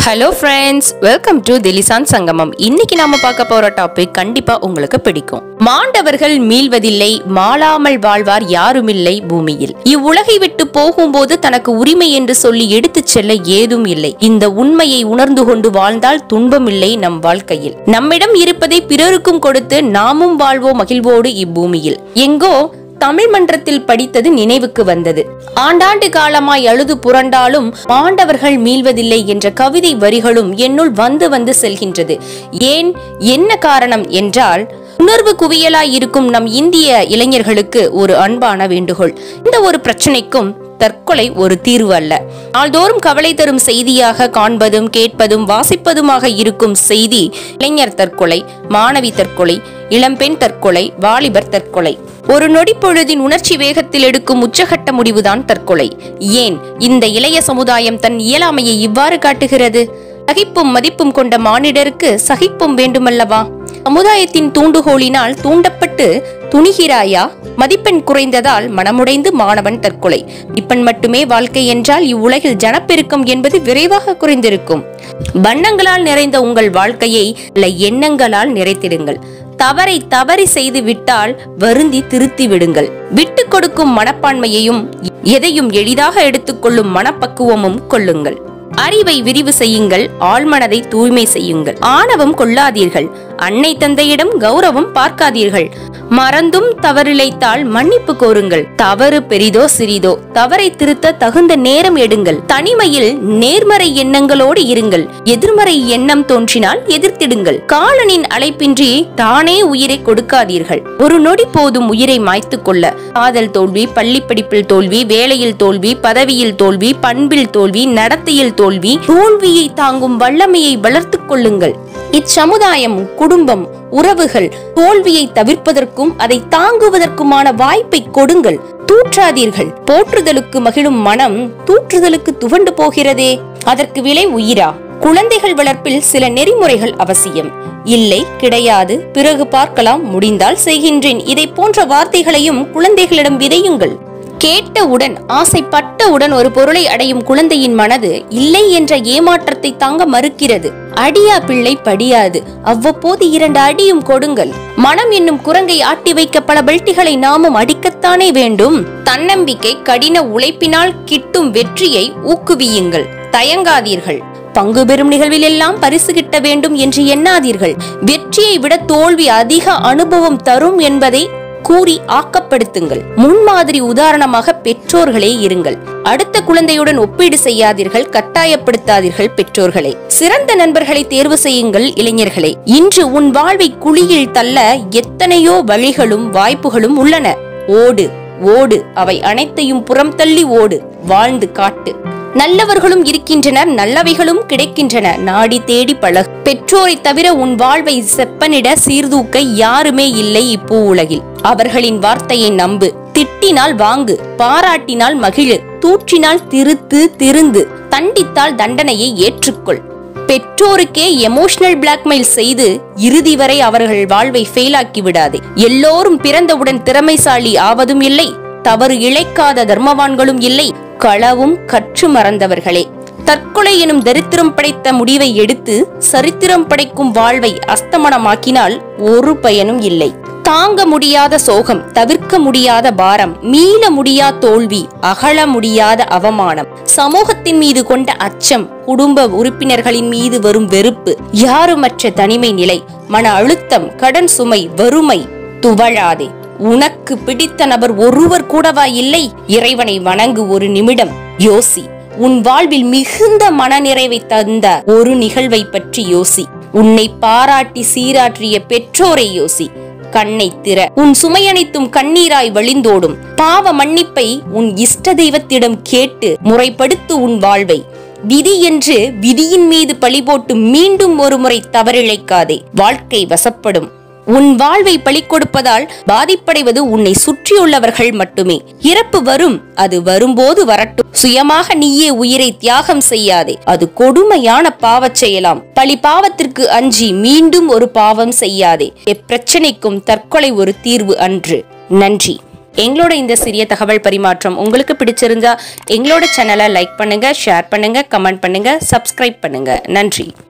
hello friends welcome to திலிசான் சங்கமம் இன்னைக்கு நாம பார்க்க போற டாபிக் கண்டிப்பா உங்களுக்கு பிடிக்கும் மாண்டவர்கள் மீள்வதில்லை மாளாமல் வாழ்வார் யாருமில்லை பூமியில் இவ்வுலகை விட்டு போகும்போது தனக்கு உரிமை என்று சொல்லி எடுத்துச் செல்ல ஏதும் இல்லை இந்த உண்மையை உணர்ந்து கொண்டு வாழ்ந்தால் துன்பமில்லை நம் வாழ்க்கையில் நம்மிடம் இருப்பதை பிறருக்கும் கொடுத்து நாமும் வாழ்வோம் மகிழ்வோடு இப்பூமியில் எங்கோ தமிழ் மன்றத்தில் படித்தது நினைவுக்கு வந்தது ஆண்டாண்டு காலமாய் அழுது புரண்டாலும் மாண்டவர்கள் மீள்வதில்லை என்ற கவிதை வரிகளும் என்னுள் வந்து வந்து செல்கின்றது ஏன் என்ன காரணம் என்றால் உணர்வு குவியலாய் இருக்கும் நம் இந்திய இளைஞர்களுக்கு ஒரு அன்பான வேண்டுகோள் இந்த ஒரு பிரச்சனைக்கும் தற்கொலை ஒரு தீர்வு அல்ல நாள்தோறும் கவலை தரும் செய்தியாக காண்பதும் கேட்பதும் வாசிப்பதுமாக இருக்கும் செய்தி இளைஞர் தற்கொலை மாணவி தற்கொலை இளம்பெண் தற்கொலை வாலிபர் தற்கொலை ஒரு நொடி பொழுதின் உணர்ச்சி வேகத்தில் எடுக்கும் உச்சகட்ட முடிவுதான் தற்கொலை ஏன் இந்த இளைய சமுதாயம் தன் இயலாமையை இவ்வாறு காட்டுகிறது சகிப்பும் மதிப்பும் கொண்ட மானிடருக்கு சகிப்பும் வேண்டுமல்லவா சமுதாயத்தின் தூண்டுகோலினால் தூண்டப்பட்டு துணிகிறாயா மதிப்பெண் குறைந்ததால் மனமுடைந்து மாணவன் தற்கொலை இப்பன் மட்டுமே வாழ்க்கை என்றால் இவ்வுலகில் ஜனப்பெருக்கம் என்பது விரைவாக குறைந்திருக்கும் வண்ணங்களால் நிறைந்த உங்கள் வாழ்க்கையை இல்ல எண்ணங்களால் நிறைத்திடுங்கள் தவறை தவறி செய்து விட்டால் வருந்தி திருத்தி விடுங்கள் விட்டு கொடுக்கும் மனப்பான்மையையும் எதையும் எளிதாக எடுத்துக்கொள்ளும் மனப்பக்குவமும் கொள்ளுங்கள் அறிவை விரிவு செய்யுங்கள் ஆழ்மனதை தூய்மை செய்யுங்கள் ஆணவம் கொள்ளாதீர்கள் அன்னை தந்தையிடம் கௌரவம் பார்க்காதீர்கள் மறந்தும் தவறிழைத்தால் மன்னிப்பு கோருங்கள் தவறு பெரிதோ சிறிதோ தவறை திருத்த தகுந்த நேரம் எடுங்கள் தனிமையில் நேர்மறை எண்ணங்களோடு இருங்கள் எதிர்மறை எண்ணம் தோன்றினால் எதிர்த்திடுங்கள் காலனின் அழைப்பின்றி தானே உயிரை கொடுக்காதீர்கள் ஒரு நொடி போதும் உயிரை மாய்த்து கொள்ள காதல் தோல்வி பள்ளி படிப்பில் தோல்வி வேலையில் தோல்வி பதவியில் தோல்வி பண்பில் தோல்வி நடத்தையில் தோல்வி தோல்வியை தாங்கும் வல்லமையை வளர்த்துக் கொள்ளுங்கள் இச்சமுதாயம் குடும்பம் உறவுகள் தோல்வியை தவிர்ப்பதற்கும் அதை தாங்குவதற்குமான வாய்ப்பை கொடுங்கள் தூற்றாதீர்கள் போற்றுதலுக்கு மகிழும் மனம் தூற்றுதலுக்கு துவண்டு போகிறதே அதற்கு விலை உயிரா குழந்தைகள் வளர்ப்பில் சில நெறிமுறைகள் அவசியம் இல்லை கிடையாது பிறகு பார்க்கலாம் முடிந்தால் செய்கின்றேன் இதை போன்ற வார்த்தைகளையும் குழந்தைகளிடம் விதையுங்கள் கேட்டவுடன் ஆசைப்பட்டவுடன் ஒரு பொருளை அடையும் குழந்தையின் மனது இல்லை என்ற ஏமாற்றத்தை தாங்க மறுக்கிறது அடியா பிள்ளை படியாது அவ்வப்போது இரண்டு அடியும் கொடுங்கள் மனம் என்னும் குரங்கை ஆட்டி வைக்க பல பெல்ட்டிகளை நாமும் அடிக்கத்தானே வேண்டும் தன்னம்பிக்கை கடின உழைப்பினால் கிட்டும் வெற்றியை ஊக்குவியுங்கள் தயங்காதீர்கள் பங்கு பெறும் நிகழ்வில் எல்லாம் பரிசு கிட்ட வேண்டும் என்று எண்ணாதீர்கள் வெற்றியை விட தோல்வி அதிக அனுபவம் தரும் என்பதை கூறி ஆக்கப்படுத்துங்கள் முன்மாதிரி உதாரணமாக பெற்றோர்களே இருங்கள் அடுத்த குழந்தையுடன் ஒப்பீடு செய்யாதீர்கள் கட்டாயப்படுத்தாதீர்கள் பெற்றோர்களை சிறந்த நண்பர்களை தேர்வு செய்யுங்கள் இளைஞர்களே இன்று உன் வாழ்வை குழியில் தள்ள எத்தனையோ வழிகளும் வாய்ப்புகளும் உள்ளன ஓடு ஓடு அவை அனைத்தையும் புறம் தள்ளி ஓடு வாழ்ந்து காட்டு நல்லவர்களும் இருக்கின்றனர் நல்லவைகளும் கிடைக்கின்றன நாடி தேடி பழகு பெற்றோரை தவிர உன் வாழ்வை செப்பனிட சீர்தூக்க யாருமே இல்லை இப்போ உலகில் அவர்களின் வார்த்தையை நம்பு திட்டினால் வாங்கு பாராட்டினால் மகிழு தூற்றினால் திருத்து திருந்து தண்டித்தால் தண்டனையை ஏற்றுக்கொள் பெற்றோருக்கே எமோஷனல் பிளாக்மெயில் செய்து இறுதி வரை அவர்கள் வாழ்வை ஃபெயிலாக்கி விடாதே எல்லோரும் பிறந்தவுடன் திறமைசாலி ஆவதும் இல்லை தவறு இழைக்காத தர்மவான்களும் இல்லை களவும் கற்று மறந்தவர்களே தற்கொலை எனும் தரித்திரம் படைத்த முடிவை எடுத்து சரித்திரம் படைக்கும் வாழ்வை அஸ்தமனமாக்கினால் ஒரு பயனும் இல்லை தாங்க முடியாத சோகம் தவிர்க்க முடியாத பாரம் மீள முடியா தோல்வி அகல முடியாத அவமானம் சமூகத்தின் மீது கொண்ட அச்சம் குடும்ப உறுப்பினர்களின் மீது வரும் வெறுப்பு யாருமற்ற தனிமை நிலை மன அழுத்தம் கடன் சுமை வறுமை துவழாதே உனக்கு பிடித்த நபர் ஒருவர் கூடவா இல்லை இறைவனை வணங்கு ஒரு நிமிடம் யோசி உன் வாழ்வில் மிகுந்த மனநிறைவை தந்த ஒரு நிகழ்வை பற்றி யோசி உன்னை பாராட்டி சீராற்றிய பெற்றோரை யோசி கண்ணை திற உன் சுமையனைத்தும் கண்ணீராய் வழிந்தோடும் பாவ மன்னிப்பை உன் இஷ்ட தெய்வத்திடம் கேட்டு முறைப்படுத்து உன் வாழ்வை விதி என்று விதியின் மீது பழி போட்டு மீண்டும் ஒரு முறை தவறிழைக்காதே வாழ்க்கை வசப்படும் உன் வாழ்வை பலி கொடுப்பதால் பாதிப்படைவது உன்னை சுற்றியுள்ளவர்கள் மட்டுமே இறப்பு வரும் அது வரும்போது வரட்டும் சுயமாக நீயே உயிரை தியாகம் செய்யாதே அது கொடுமையான பாவச் செயலாம் பழி பாவத்திற்கு அஞ்சி மீண்டும் ஒரு பாவம் செய்யாதே எப்பிரச்சனைக்கும் தற்கொலை ஒரு தீர்வு அன்று நன்றி எங்களோட இந்த சிறிய தகவல் பரிமாற்றம் உங்களுக்கு பிடிச்சிருந்தா எங்களோட சேனலை லைக் பண்ணுங்க ஷேர் பண்ணுங்க கமெண்ட் பண்ணுங்க சப்ஸ்கிரைப் பண்ணுங்க நன்றி